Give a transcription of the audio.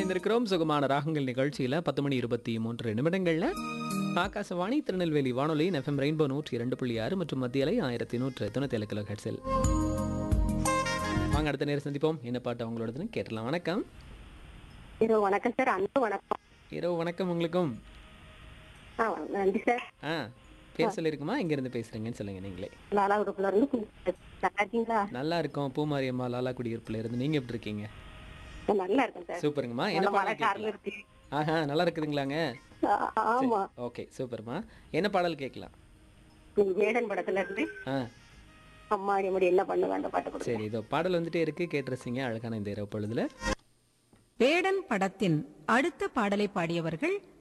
இணைந்திருக்கிறோம் சுகமான ராகங்கள் நிகழ்ச்சியில் பத்து மணி இருபத்தி மூன்று நிமிடங்களில் ஆகாசவாணி திருநெல்வேலி வானொலி எஃப்எம் ரெயின்போ நூற்றி இரண்டு புள்ளி ஆறு மற்றும் மத்தியலை ஆயிரத்தி நூற்று தொண்ணூத்தி ஏழு கிலோ ஹெட்ஸில் வாங்க அடுத்த நேரம் சந்திப்போம் என்ன பாட்டு அவங்களோடதுன்னு கேட்டலாம் வணக்கம் இரவு வணக்கம் சார் அன்பு வணக்கம் இரவு வணக்கம் உங்களுக்கும் ஆ நன்றி சார் ஆ பேர் சொல்லியிருக்குமா இங்கேருந்து பேசுகிறீங்கன்னு சொல்லுங்கள் நீங்களே லாலா உடுப்புல இருந்து கூப்பிட்டு- நல்லா இருக்கீங்களா நல்லா இருக்கோம் பூமாரியம்மா லாலா குடியிருப்புல இருந்து நீங்கள் எப்படி இருக்கீங்க நான் நல்லா இருக்கேன் சார் சூப்பருங்கம்மா என்ன நல்ல மழை பாடல் கார்ல கேட்கலாம் இருக்கு ஆஹா நல்லா இருக்குதுங்களாங்க ஆ- ஆமா ஓகே சூப்பர்மா என்ன பாடல் கேட்கலாம் நீங்க வேடன் படத்துல இருந்து ஆ அம்மா முடி என்ன பண்ணுவேன் அந்த பாட்டு கொடுங்க சரி இதோ பாடல் வந்துட்டே இருக்கு கேட்டு ரசிங்க அழகான இந்த இரவு பொழுதுல வேடன் படத்தின் அடுத்த பாடலை பாடியவர்கள்